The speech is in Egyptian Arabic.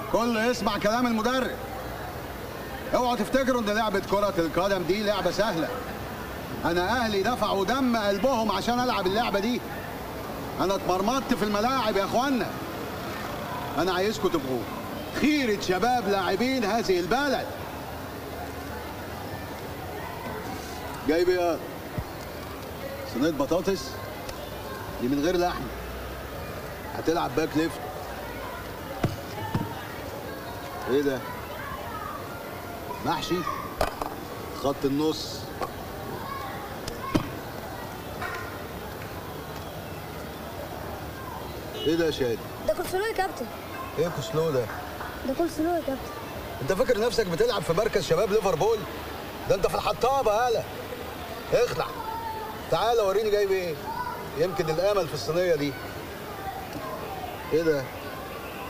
كله يسمع كلام المدرب اوعوا تفتكروا ان لعبه كره القدم دي لعبه سهله انا اهلي دفعوا دم قلبهم عشان العب اللعبه دي انا اتمرمطت في الملاعب يا اخوانا انا عايزكم تبقوا خيره شباب لاعبين هذه البلد جايب ايه يا صينيه بطاطس دي من غير لحم هتلعب باك ليفت ايه ده محشي خط النص ايه ده يا شادي ده كولسلو يا كابتن ايه كسلو ده ده كولسلو يا كابتن انت فاكر نفسك بتلعب في مركز شباب ليفربول ده انت في الحطابه يالا اخلع تعالى وريني جايب ايه يمكن الامل في الصينيه دي ايه ده